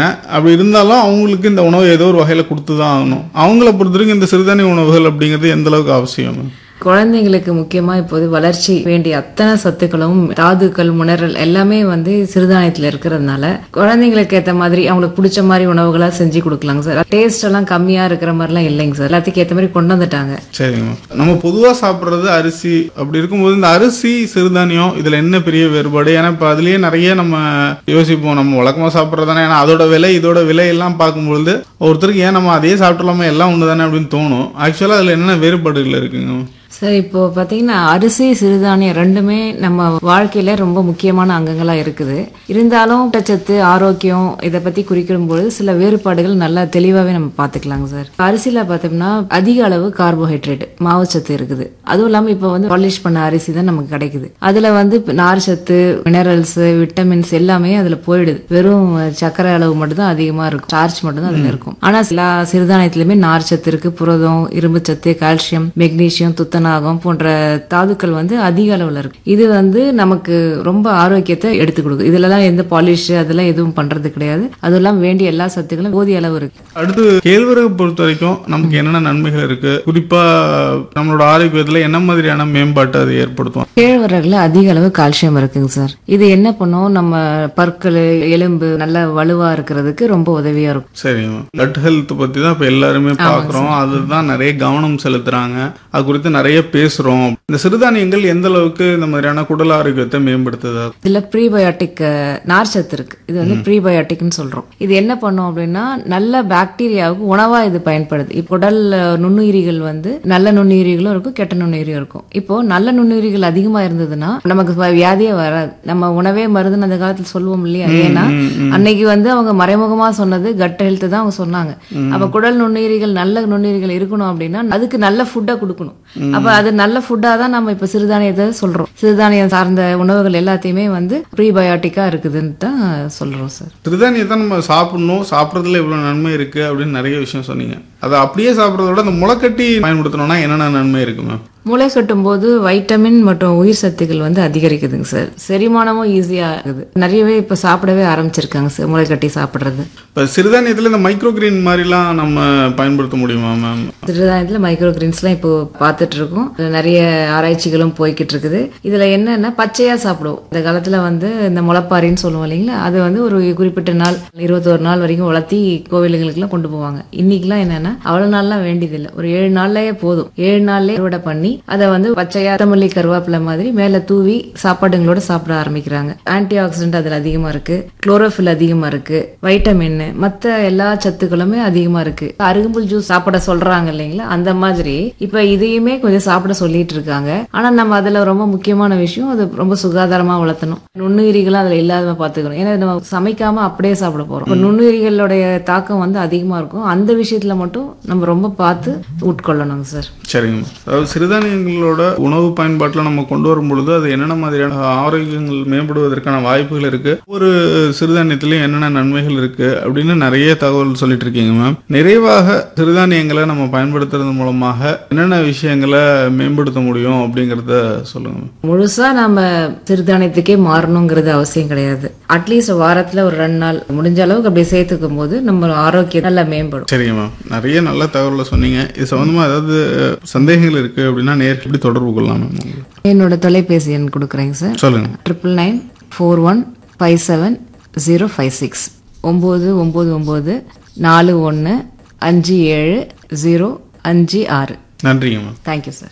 அப்படி இருந்தாலும் அவங்களுக்கு இந்த உணவு ஏதோ ஒரு வகையில கொடுத்து தான் ஆகணும் அவங்கள பொறுத்த வரைக்கும் இந்த சிறுதானிய உணவுகள் அப்படிங்கிறது எந்த அளவுக்கு அவசியம் குழந்தைங்களுக்கு முக்கியமா இப்போது வளர்ச்சி வேண்டிய அத்தனை சத்துக்களும் தாதுக்கள் முனரல் எல்லாமே வந்து சிறுதானியத்துல இருக்கிறதுனால குழந்தைங்களுக்கு ஏத்த மாதிரி அவங்களுக்கு பிடிச்ச மாதிரி உணவுகளா செஞ்சு கொடுக்கலாங்க சார் டேஸ்ட் எல்லாம் கம்மியா இருக்கிற மாதிரிலாம் இல்லைங்க சார் எல்லாத்துக்கும் ஏத்த மாதிரி கொண்டு வந்துட்டாங்க சரிங்க நம்ம பொதுவா சாப்பிடுறது அரிசி அப்படி இருக்கும்போது இந்த அரிசி சிறுதானியம் இதுல என்ன பெரிய வேறுபாடு ஏன்னா இப்ப அதுலயே நிறைய நம்ம யோசிப்போம் நம்ம வழக்கமா சாப்பிட்றதானே ஏன்னா அதோட விலை இதோட விலை எல்லாம் பார்க்கும்பொழுது ஒருத்தருக்கு ஏன் நம்ம அதையே சாப்பிடலாமா எல்லாம் ஒன்று தானே அப்படின்னு தோணும் ஆக்சுவலா அதுல என்னென்ன வேறுபாடுகள் இருக்குங்க சார் இப்போ பாத்தீங்கன்னா அரிசி சிறுதானியம் ரெண்டுமே நம்ம வாழ்க்கையில ரொம்ப முக்கியமான அங்கங்களா இருக்குது இருந்தாலும் ஊட்டச்சத்து ஆரோக்கியம் இதை பத்தி குறிப்பிடும்போது சில வேறுபாடுகள் நல்லா தெளிவாவே நம்ம பாத்துக்கலாங்க சார் அரிசியில பார்த்தோம்னா அதிக அளவு கார்போஹைட்ரேட் மாவுச்சத்து இருக்குது அதுவும் இல்லாம இப்போ வந்து பாலிஷ் பண்ண அரிசி தான் நமக்கு கிடைக்குது அதுல வந்து இப்ப நார்ச்சத்து மினரல்ஸ் விட்டமின்ஸ் எல்லாமே அதுல போயிடுது வெறும் சர்க்கரை அளவு மட்டும் தான் அதிகமா இருக்கும் ஸ்டார்ச் மட்டும் தான் அதுல இருக்கும் ஆனா எல்லா சிறுதானியத்திலுமே நார்ச்சத்து இருக்கு புரதம் இரும்பு சத்து கால்சியம் மெக்னீசியம் துத்தநாகம் போன்ற தாதுக்கள் வந்து அதிக அளவுல இருக்கு இது வந்து நமக்கு ரொம்ப ஆரோக்கியத்தை எடுத்து கொடுக்கும் இதுலலாம் எந்த பாலிஷ் அதெல்லாம் எதுவும் பண்றது கிடையாது அதுவும் இல்லாம வேண்டிய எல்லா சத்துக்களும் போதிய அளவு இருக்கு அடுத்து கேழ்வரகு பொறுத்த வரைக்கும் நமக்கு என்னென்ன நன்மைகள் இருக்கு குறிப்பா நம்மளோட ஆரோக்கியத்துல என்ன மாதிரியான மேம்பாட்டு அது ஏற்படுத்தும் கேழ்வரகுல அதிக அளவு கால்சியம் இருக்குங்க சார் இது என்ன பண்ணும் நம்ம பற்கள் எலும்பு நல்லா வலுவா இருக்கிறதுக்கு ரொம்ப உதவியா இருக்கும் சரிங்க கட் ஹெல்த் பத்தி தான் இப்ப எல்லாருமே பாக்குறோம் அதுதான் நிறைய கவனம் செலுத்துறாங்க அது குறித்து நிறைய பேசுறோம் இந்த சிறுதானியங்கள் எந்த அளவுக்கு இந்த மாதிரியான குடல் ஆரோக்கியத்தை மேம்படுத்துது இதுல ப்ரீபயோட்டிக் நார்ச்சத்து இருக்கு இது வந்து ப்ரீபயோட்டிக்னு சொல்றோம் இது என்ன பண்ணும் அப்படின்னா நல்ல பாக்டீரியாவுக்கு உணவா இது பயன்படுது இப்போ உடல் நுண்ணுயிரிகள் வந்து நல்ல நுண்ணுயிரிகளும் இருக்கும் கெட்ட நுண்ணுயிரியும் இருக்கும் இப்போ நல்ல நுண்ணுயிரிகள் அதிகமா இருந்ததுன்னா நமக்கு வ- வியாதியே வராது நம்ம உணவே மருந்துன்னு அந்த காலத்துல சொல்லுவோம் இல்லையா ஏன்னா அன்னைக்கு வந்து அவங்க மறைமுகமா சொன்னது கட் ஹெல்த் தான் அவங்க சொன்னாங்க அப்ப குடல் நுண்ணுயிரிகள் நல்ல நுண்ணுயிரிகள் இருக்கணும் அப்படின்னா அதுக்கு நல்ல ஃபுட்டா கொடுக்கணும் அப்ப அது நல்ல ஃபுட்டா தான் நம்ம இப்ப சிறுதானியத்தை சொல்றோம் சிறுதானியம் சார்ந்த உணவுகள் எல்லாத்தையுமே வந்து ப்ரீபயோட்டிக்கா இருக்குதுன்னு தான் சொல்றோம் சார் சிறுதானியத்தை நம்ம சாப்பிடணும் சாப்பிட்றதுல இவ்வளவு நன்மை இருக்கு அப்படின்னு நிறைய விஷயம் சொன்னீங்க அதை அப்படியே சாப்பிட்றத விட அந்த முளைக்கட்டி பயன்படுத்தணும்னா என்னென்ன நன்மை இருக்கு மேம் முளை கட்டும் போது வைட்டமின் மற்றும் உயிர் சத்துக்கள் வந்து அதிகரிக்குதுங்க சார் செரிமானமும் ஈஸியா இருக்குது நிறையவே இப்ப சாப்பிடவே ஆரம்பிச்சிருக்காங்க சார் முளை கட்டி சாப்பிடுறது இப்போ சிறுதானியத்தில் இந்த மைக்ரோ கிரீன் மாதிரிலாம் நம்ம பயன்படுத்த முடியுமா மேம் சிறுதானியத்தில் மைக்ரோ கிரீன்ஸ்லாம் இப்போ பார்த்துட்டு இருக்கோம் இதுல நிறைய ஆராய்ச்சிகளும் போய்கிட்டு இருக்குது இதுல என்னன்னா பச்சையா சாப்பிடுவோம் இந்த காலத்துல வந்து இந்த முளைப்பாரின்னு சொல்லுவோம் இல்லைங்களா அது வந்து ஒரு குறிப்பிட்ட நாள் இருபத்தோரு நாள் வரைக்கும் வளர்த்தி கோவிலுங்களுக்குலாம் கொண்டு போவாங்க இன்னைக்கெல்லாம் என்னன்னா அவ்வளவு நாள்லாம் வேண்டியதில்லை ஒரு ஏழு நாள்லயே போதும் ஏழு நாள்லயே அறுவடை பண்ணி அதை வந்து பச்சையா கொத்தமல்லி கருவேப்பிலை மாதிரி மேல தூவி சாப்பாடுங்களோட சாப்பிட ஆரம்பிக்கிறாங்க ஆன்டி ஆக்சிடென்ட் அதுல அதிகமா இருக்கு குளோரோஃபில் அதிகமா இருக்கு வைட்டமின் மத்த எல்லா சத்துக்களுமே அதிகமா இருக்கு அருகம்புல் ஜூஸ் சாப்பிட சொல்றாங்க இல்லைங்களா அந்த மாதிரி இப்ப இதையுமே கொஞ்சம் சாப்பிட சொல்லிட்டு இருக்காங்க ஆனா நம்ம அதுல ரொம்ப முக்கியமான விஷயம் அது ரொம்ப சுகாதாரமா வளர்த்தணும் நுண்ணுயிரிகளும் அதுல இல்லாத பாத்துக்கணும் ஏன்னா நம்ம சமைக்காம அப்படியே சாப்பிட போறோம் இப்ப நுண்ணுயிரிகளுடைய தாக்கம் வந்து அதிகமா இருக்கும் அந்த விஷயத்துல மட்டும் நம்ம ரொம்ப பார்த்து உட்கொள்ளணுங்க சார் சரிங்க மேம் அதாவது சிறுதானியங்களோட உணவு பயன்பாட்டில் நம்ம கொண்டு வரும் பொழுது அது என்னென்ன மாதிரியான ஆரோக்கியங்கள் மேம்படுவதற்கான வாய்ப்புகள் இருக்கு ஒரு சிறுதானியத்திலையும் என்னென்ன நன்மைகள் இருக்கு அப்படின்னு நிறைய தகவல் சொல்லிட்டு இருக்கீங்க மேம் நிறைவாக சிறுதானியங்களை நம்ம பயன்படுத்துறது மூலமாக என்னென்ன விஷயங்களை மேம்படுத்த முடியும் அப்படிங்கிறத சொல்லுங்க மேம் முழுசா நம்ம சிறுதானியத்துக்கே மாறணுங்கிறது அவசியம் கிடையாது அட்லீஸ்ட் வாரத்துல ஒரு ரெண்டு நாள் முடிஞ்ச அளவுக்கு அப்படி சேர்த்துக்கும் போது நம்ம ஆரோக்கியம் நல்லா மேம்படும் சரிங்க மேம் நிறைய நல்ல தகவலை சொன்னீங்க இது சம்பந்தமா ஏதாவது சந்தேகங்கள் இருக்கு அப்படின்னா நேருக்கு எப்படி தொடர்பு கொள்ளலாம் மேம் உங்களுக்கு? என்னோட தொலைபேசி எண் கொடுக்குறேங்க சார் சொல்லுங்க triple nine four one five seven zero five six ஒம்பது ஒம்பது ஒம்பது நாலு ஒன்று அஞ்சு ஏழு ஜீரோ அஞ்சு ஆறு நன்றிங்க மேம் தேங்க்யூ சார்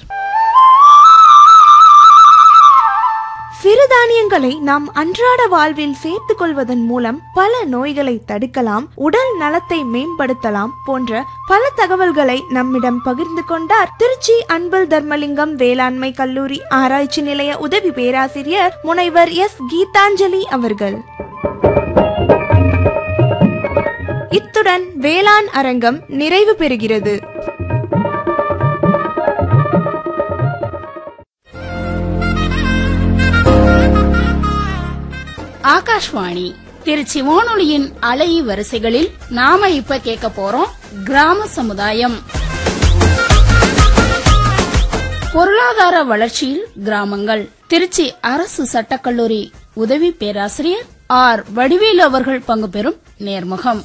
சிறுதானியங்களை நாம் அன்றாட வாழ்வில் சேர்த்துக் கொள்வதன் மூலம் பல நோய்களை தடுக்கலாம் உடல் நலத்தை மேம்படுத்தலாம் போன்ற பல தகவல்களை நம்மிடம் பகிர்ந்து கொண்டார் திருச்சி அன்பல் தர்மலிங்கம் வேளாண்மை கல்லூரி ஆராய்ச்சி நிலைய உதவி பேராசிரியர் முனைவர் எஸ் கீதாஞ்சலி அவர்கள் இத்துடன் வேளாண் அரங்கம் நிறைவு பெறுகிறது ஆகாஷ்வாணி திருச்சி வானொலியின் அலை வரிசைகளில் நாம இப்ப கேட்க போறோம் கிராம சமுதாயம் பொருளாதார வளர்ச்சியில் கிராமங்கள் திருச்சி அரசு சட்டக்கல்லூரி உதவி பேராசிரியர் ஆர் வடிவேலு அவர்கள் பங்கு பெறும் நேர்முகம்